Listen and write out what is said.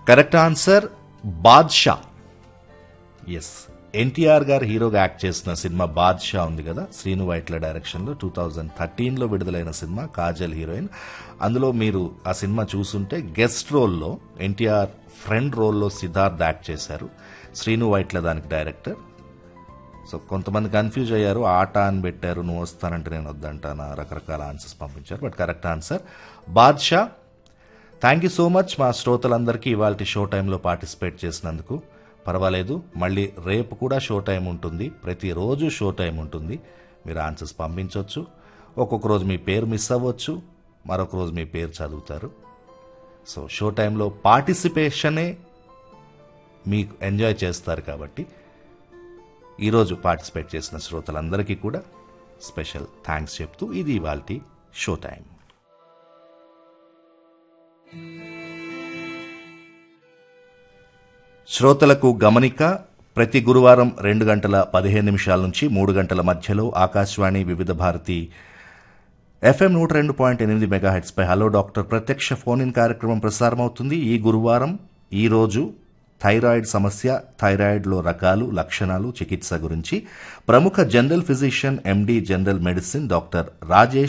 correct answer Baadshah yes NTR garu హీరోగా act చేసిన cinema Badshah ఉంది కదా శ్రీను వైట్ల డైరెక్షన్లో టూ థౌజండ్ థర్టీన్లో విడుదలైన సినిమా కాజల్ హీరోయిన్ అందులో మీరు ఆ సినిమా చూసుంటే గెస్ట్ రోల్లో ఎన్టీఆర్ ఫ్రెండ్ రోల్లో సిద్ధార్థ్ యాక్ట్ చేశారు శ్రీను వైట్ల దానికి డైరెక్టర్ సో కొంతమంది కన్ఫ్యూజ్ అయ్యారు ఆట అని పెట్టారు నువ్వు వస్తానంటే నేను వద్దంటానా రకరకాల ఆన్సర్స్ పంపించారు but correct answer Baadshah thank you so much మా శ్రోతలందరికీ ఇవాళ షో టైంలో పార్టిసిపేట్ చేసినందుకు పర్వాలేదు మళ్ళీ రేపు కూడా షో టైం ఉంటుంది ప్రతిరోజు షో టైం ఉంటుంది మీరు ఆన్సర్స్ పంపించవచ్చు ఒక్కొక్క రోజు మీ పేరు మిస్ అవ్వచ్చు మరొక రోజు మీ పేరు చదువుతారు సో షో టైంలో పార్టిసిపేషనే మీకు ఎంజాయ్ చేస్తారు కాబట్టి ఈరోజు పార్టిసిపేట్ చేసిన శ్రోతలందరికీ కూడా స్పెషల్ థ్యాంక్స్ చెప్తూ ఇది ఇవాళ షో టైం శ్రోతలకు గమనిక ప్రతి గురువారం రెండు గంటల పదిహేను నిమిషాల నుంచి మూడు గంటల మధ్యలో ఆకాశవాణి వివిధ భారతి ఎఫ్ఎం నూట రెండు పాయింట్ ఎనిమిది మెగాహెట్స్ పై హలో డాక్టర్ ప్రత్యక్ష ఫోన్ ఇన్ కార్యక్రమం ప్రసారమవుతుంది ఈ గురువారం ఈ రోజు థైరాయిడ్ సమస్య థైరాయిడ్లో రకాలు లక్షణాలు చికిత్స గురించి ప్రముఖ general physician MD general medicine doctor Rajesh